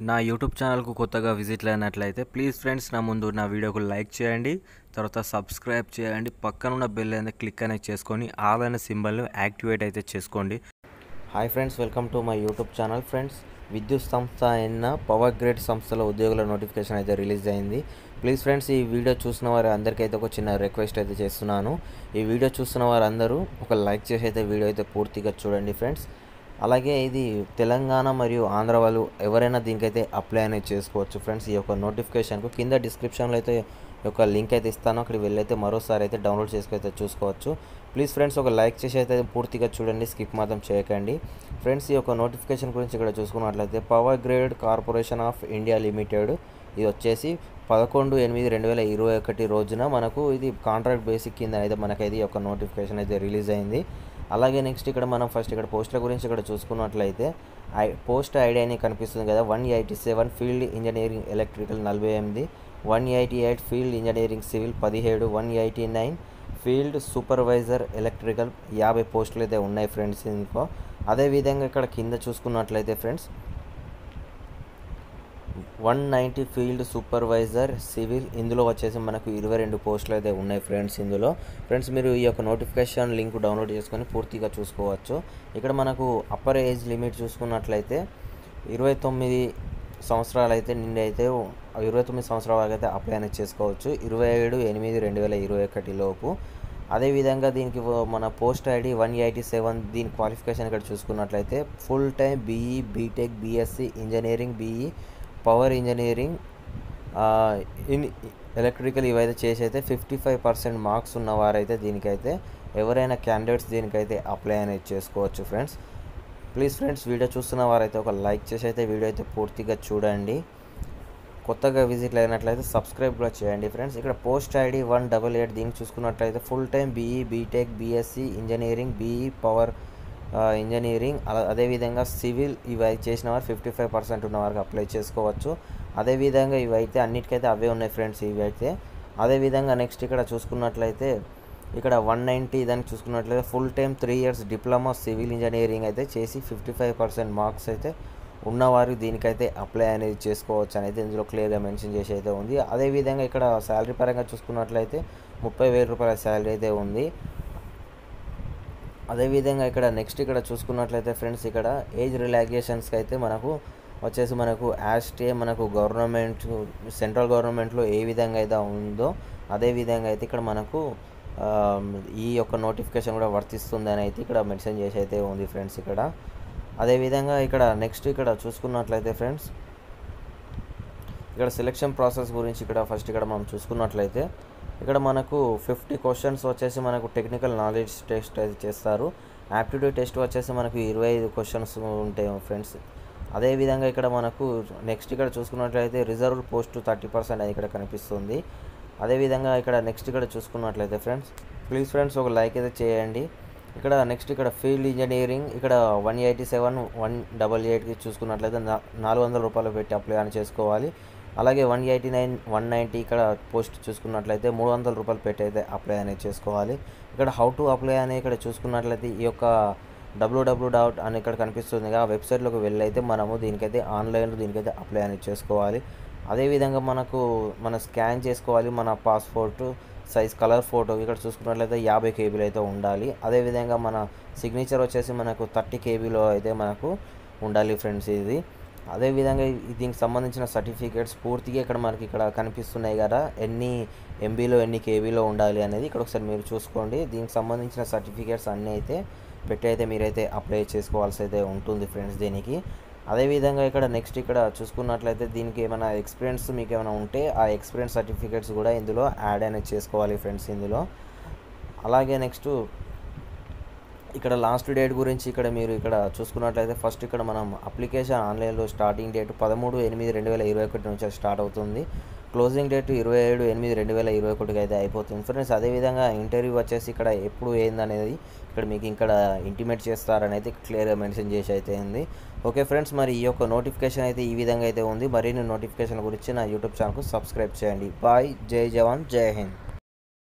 నా యూట్యూబ్ ఛానల్కు కొత్తగా విజిట్ అయినట్లయితే ప్లీజ్ ఫ్రెండ్స్ నా ముందు నా వీడియోకు లైక్ చేయండి తర్వాత సబ్స్క్రైబ్ చేయండి పక్కన ఉన్న బెల్ అనేది క్లిక్ అనేది చేసుకొని ఆల్ అనే సింబల్ని యాక్టివేట్ అయితే చేసుకోండి hi friends welcome to my YouTube channel friends విద్యుత్ సంస్థ అయిన పవర్ గ్రేడ్ సంస్థలో ఉద్యోగుల నోటిఫికేషన్ అయితే రిలీజ్ అయింది ప్లీజ్ ఫ్రెండ్స్ ఈ వీడియో చూసిన వారు అందరికైతే ఒక చిన్న రిక్వెస్ట్ అయితే చేస్తున్నాను ఈ వీడియో చూస్తున్న వారందరూ ఒక లైక్ చేసి అయితే వీడియో అయితే పూర్తిగా చూడండి ఫ్రెండ్స్ అలాగే ఇది తెలంగాణ మరియు ఆంధ్ర వాళ్ళు ఎవరైనా దీనికైతే అప్లై అనేది చేసుకోవచ్చు ఫ్రెండ్స్ ఈ యొక్క నోటిఫికేషన్కు కింద డిస్క్రిప్షన్లో అయితే ఈ యొక్క లింక్ అయితే ఇస్తాను అక్కడికి వెళ్ళైతే మరోసారి అయితే డౌన్లోడ్ చేసుకుని అయితే చూసుకోవచ్చు ప్లీజ్ ఫ్రెండ్స్ ఒక లైక్ చేసి అయితే పూర్తిగా చూడండి స్కిప్ మాత్రం చేయకండి ఫ్రెండ్స్ ఈ యొక్క నోటిఫికేషన్ గురించి ఇక్కడ చూసుకున్నట్లయితే power grid corporation of India limited ఇది వచ్చేసి పదకొండు ఎనిమిది రెండు వేల ఇరవై ఒకటి రోజున మనకు ఇది కాంట్రాక్ట్ బేసిక్ కింద అయితే మనకైతే ఈ యొక్క నోటిఫికేషన్ అయితే రిలీజ్ అయింది అలాగే నెక్స్ట్ ఇక్కడ మనం ఫస్ట్ ఇక్కడ పోస్టుల గురించి ఇక్కడ చూసుకున్నట్లయితే ఐ పోస్ట్ ఐడి అని కనిపిస్తుంది కదా one eighty seven field engineering electrical నలభై ఎనిమిది one eighty eight field engineering civil పదిహేడు one eighty nine field supervisor electrical యాభై పోస్టులు అయితే ఉన్నాయి ఫ్రెండ్స్ ఇంకో అదేవిధంగా ఇక్కడ కింద చూసుకున్నట్లయితే friends one ninety field supervisor civil ఇందులో వచ్చేసి మనకు ఇరవై రెండు పోస్టులు అయితే ఉన్నాయి ఫ్రెండ్స్ ఇందులో ఫ్రెండ్స్ మీరు ఈ యొక్క నోటిఫికేషన్ లింక్ డౌన్లోడ్ చేసుకొని పూర్తిగా చూసుకోవచ్చు ఇక్కడ మనకు అప్పర్ ఏజ్ లిమిట్ చూసుకున్నట్లయితే ఇరవై తొమ్మిది సంవత్సరాలు అయితే నిండి అయితే ఇరవై తొమ్మిది సంవత్సరాల వరకు అయితే అప్లై అనేది చేసుకోవచ్చు ఇరవై ఏడు ఎనిమిది రెండు వేల ఇరవై ఒకటి లోపు అదేవిధంగా దీనికి మన post ID one eighty seven దీని క్వాలిఫికేషన్ ఇక్కడ చూసుకున్నట్లయితే full time BE BTech BSc engineering BE power engineering in electrical ఇవైతే చేసి అయితే ఫిఫ్టీ ఫైవ్ పర్సెంట్ మార్క్స్ ఉన్నవారైతే దీనికైతే ఎవరైనా క్యాండిడేట్స్ దీనికైతే అప్లై అనేది చేసుకోవచ్చు ఫ్రెండ్స్ ప్లీజ్ ఫ్రెండ్స్ వీడియో చూస్తున్న వారైతే ఒక లైక్ చేసి అయితే వీడియో అయితే పూర్తిగా చూడండి కొత్తగా విజిట్ అయినట్లయితే సబ్స్క్రైబ్ కూడా చేయండి ఫ్రెండ్స్ ఇక్కడ post ID one double eight దీనికి చూసుకున్నట్లయితే full time BE BTech BSc engineering BE power engineering అలా అదేవిధంగా సివిల్ ఇవి చేసిన వారు ఫిఫ్టీ ఫైవ్ పర్సెంట్ ఉన్న వారికి అప్లై చేసుకోవచ్చు అదేవిధంగా ఇవి అయితే అన్నిటికైతే అవే ఉన్నాయి ఫ్రెండ్స్ ఇవి అయితే అదేవిధంగా నెక్స్ట్ ఇక్కడ చూసుకున్నట్లయితే ఇక్కడ వన్ నైంటీ దానికి చూసుకున్నట్లయితే full time three years diploma civil engineering అయితే చేసి ఫిఫ్టీ ఫైవ్ పర్సెంట్ మార్క్స్ అయితే ఉన్నవారు దీనికైతే అప్లై అనేది చేసుకోవచ్చు అనేది ఇందులో క్లియర్గా మెన్షన్ చేసి అయితే ఉంది అదేవిధంగా ఇక్కడ శాలరీ పరంగా చూసుకున్నట్లయితే ముప్పై వేల రూపాయల శాలరీ అయితే ఉంది అదేవిధంగా ఇక్కడ నెక్స్ట్ ఇక్కడ చూసుకున్నట్లయితే ఫ్రెండ్స్ ఇక్కడ ఏజ్ రిలాక్సేషన్స్కి అయితే మనకు వచ్చేసి మనకు యాస్టే మనకు గవర్నమెంట్ సెంట్రల్ గవర్నమెంట్లో ఏ విధంగా అయితే ఉందో అదే విధంగా అయితే ఇక్కడ మనకు ఈ యొక్క నోటిఫికేషన్ కూడా వర్తిస్తుంది అని అయితే ఇక్కడ మెన్షన్ చేసి అయితే ఉంది ఫ్రెండ్స్ ఇక్కడ అదేవిధంగా ఇక్కడ నెక్స్ట్ ఇక్కడ చూసుకున్నట్లయితే ఫ్రెండ్స్ ఇక్కడ సెలెక్షన్ ప్రాసెస్ గురించి ఇక్కడ ఫస్ట్ ఇక్కడ మనం చూసుకున్నట్లయితే ఇక్కడ మనకు ఫిఫ్టీ క్వశ్చన్స్ వచ్చేసి మనకు టెక్నికల్ నాలెడ్జ్ టెస్ట్ అయితే చేస్తారు యాప్టిట్యూడ్ టెస్ట్ వచ్చేసి మనకు ఇరవై ఐదు క్వశ్చన్స్ ఉంటాయి ఫ్రెండ్స్ అదేవిధంగా ఇక్కడ మనకు నెక్స్ట్ ఇక్కడ చూసుకున్నట్లయితే రిజర్వ్ పోస్ట్ థర్టీ పర్సెంట్ అది ఇక్కడ కనిపిస్తుంది అదేవిధంగా ఇక్కడ నెక్స్ట్ ఇక్కడ చూసుకున్నట్లయితే ఫ్రెండ్స్ ప్లీజ్ ఫ్రెండ్స్ ఒక లైక్ అయితే చేయండి ఇక్కడ నెక్స్ట్ ఇక్కడ ఫీల్డ్ ఇంజనీరింగ్ ఇక్కడ one eighty seven one double ఎయిట్కి చూసుకున్నట్లయితే నాలుగు వందల రూపాయలు పెట్టి అప్లై అని చేసుకోవాలి అలాగే one eighty nine one ninety ఇక్కడ పోస్ట్ చూసుకున్నట్లయితే మూడు వందల రూపాయలు పెట్టి అయితే అప్లై అనేది చేసుకోవాలి ఇక్కడ హౌ టు అప్లై అని ఇక్కడ చూసుకున్నట్లయితే ఈ యొక్క డబ్ల్యూడబ్ల్యూ డాట్ అని ఇక్కడ కనిపిస్తుంది ఆ వెబ్సైట్లోకి వెళ్ళి అయితే మనము దీనికైతే ఆన్లైన్లో దీనికైతే అప్లై అనేది చేసుకోవాలి అదేవిధంగా మనకు మన స్కాన్ చేసుకోవాలి మన పాస్పోర్ట్ సైజ్ కలర్ ఫోటో ఇక్కడ చూసుకున్నట్లయితే యాభై కేబీలు అయితే ఉండాలి అదేవిధంగా మన సిగ్నేచర్ వచ్చేసి మనకు థర్టీ కేబీలో అయితే మనకు ఉండాలి ఫ్రెండ్స్ ఇది అదేవిధంగా దీనికి సంబంధించిన సర్టిఫికేట్స్ పూర్తిగా ఇక్కడ మనకి ఇక్కడ కనిపిస్తున్నాయి కదా ఎన్ని ఎంబీలో ఎన్ని కేబీలో ఉండాలి అనేది ఇక్కడ ఒకసారి మీరు చూసుకోండి దీనికి సంబంధించిన సర్టిఫికేట్స్ అన్నీ అయితే పెట్టి అయితే మీరైతే అప్లై చేసుకోవాల్సి అయితే ఉంటుంది ఫ్రెండ్స్ దీనికి అదేవిధంగా ఇక్కడ నెక్స్ట్ ఇక్కడ చూసుకున్నట్లయితే దీనికి ఏమైనా ఎక్స్పీరియన్స్ మీకు ఏమైనా ఉంటే ఆ ఎక్స్పీరియన్స్ సర్టిఫికేట్స్ కూడా ఇందులో యాడ్ అనేది చేసుకోవాలి ఫ్రెండ్స్ ఇందులో అలాగే నెక్స్ట్ ఇక్కడ లాస్ట్ డేట్ గురించి ఇక్కడ మీరు ఇక్కడ చూసుకున్నట్లయితే ఫస్ట్ ఇక్కడ మనం అప్లికేషన్ ఆన్లైన్లో స్టార్టింగ్ డేట్ పదమూడు ఎనిమిది రెండు వేల ఇరవై ఒకటి నుంచి స్టార్ట్ అవుతుంది క్లోజింగ్ డేట్ ఇరవై ఏడు ఎనిమిది రెండు వేల ఇరవై ఒకటికి అయితే అయిపోతుంది ఫ్రెండ్స్ అదేవిధంగా ఇంటర్వ్యూ వచ్చేసి ఇక్కడ ఎప్పుడు ఏందనేది ఇక్కడ మీకు ఇక్కడ ఇంటిమేట్ చేస్తారని అయితే క్లియర్గా మెన్షన్ చేసి అయితే ఉంది ఓకే ఫ్రెండ్స్ మరి ఈ యొక్క నోటిఫికేషన్ అయితే ఈ విధంగా అయితే ఉంది మరిన్ని నోటిఫికేషన్ గురించి నా యూట్యూబ్ ఛానల్కు సబ్స్క్రైబ్ చేయండి బాయ్ జై జవాన్ జై హింద్